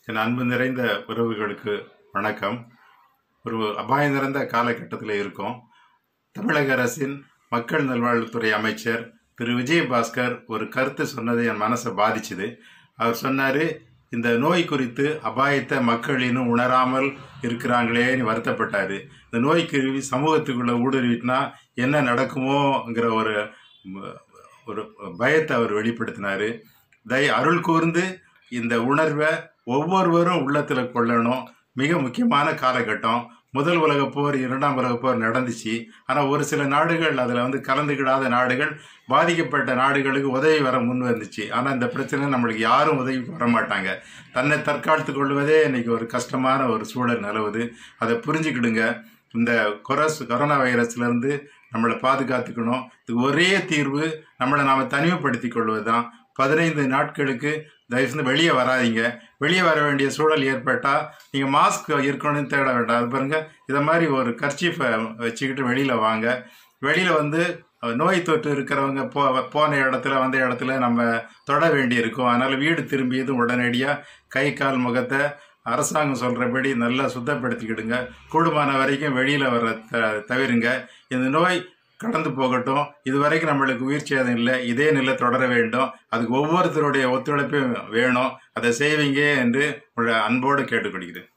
என் அன்பு நிறைந்த உறவுகளுக்கு வணக்கம் ஒரு அபாயம் நிறைந்த காலகட்டத்தில் இருக்கோம் தமிழக அரசின் மக்கள் நல்வாழ்வுத்துறை அமைச்சர் திரு விஜயபாஸ்கர் ஒரு கருத்து சொன்னது என் மனசை பாதிச்சுது அவர் சொன்னார் இந்த நோய் குறித்து அபாயத்தை மக்கள் இன்னும் உணராமல் இருக்கிறாங்களேன்னு வருத்தப்பட்டார் இந்த நோய் கிருமி சமூகத்துக்குள்ளே ஊடுருவிட்டுனா என்ன நடக்குமோங்கிற ஒரு ம், ஒரு பயத்தை அவர் வெளிப்படுத்தினார் தய அருள் கூர்ந்து இந்த உணர்வை ஒவ்வொருவரும் உள்ளத்தில் கொள்ளணும் மிக முக்கியமான காலகட்டம் முதல் உலகப் போர் இரண்டாம் உலகப் போர் நடந்துச்சு ஆனால் ஒரு சில நாடுகள் அதில் வந்து கலந்துக்கிடாத நாடுகள் பாதிக்கப்பட்ட நாடுகளுக்கு உதவி வர முன் வந்துச்சு ஆனால் இந்த பிரச்சனை நம்மளுக்கு யாரும் உதவி வர மாட்டாங்க தன்னை தற்காத்து கொள்வதே இன்னைக்கு ஒரு கஷ்டமான ஒரு சூழல் நிலவுது அதை புரிஞ்சுக்கிடுங்க இந்த கொரஸ் கொரோனா வைரஸ்லேருந்து நம்மளை பாதுகாத்துக்கணும் இதுக்கு ஒரே தீர்வு நம்மளை நாம் தனிமைப்படுத்தி கொள்வது தான் பதினைந்து நாட்களுக்கு தயவு செஞ்சு வெளியே வராதீங்க வெளியே வர வேண்டிய சூழல் ஏற்பட்டால் நீங்கள் மாஸ்க் இருக்கணும்னு தேட வேண்டாம் அது பாருங்க இதை மாதிரி ஒரு கர்ச்சீஃபை வச்சுக்கிட்டு வெளியில் வாங்க வெளியில் வந்து அஹ், நோய் தொற்று இருக்கிறவங்க போ போன இடத்துல வந்த இடத்துல நம்ம தொட வேண்டி இருக்கும் அதனால் வீடு திரும்பியதும் உடனடியாக கை கால் முகத்தை அரசாங்கம் சொல்கிறபடி நல்லா சுத்தப்படுத்திக்கிடுங்க கூடுமான வரைக்கும் வெளியில் வர த தவிருங்க இந்த நோய் கடந்து போகட்டும் இது வரைக்கும் நம்மளுக்கு உயிர் சேதம் இல்லை இதே நிலை தொடர வேண்டும் அதுக்கு ஒவ்வொருத்தருடைய ஒத்துழைப்பும் வேணும் அதை செய்வீங்க என்று உங்களை அன்போடு கேட்டுக்கொள்கிறேன்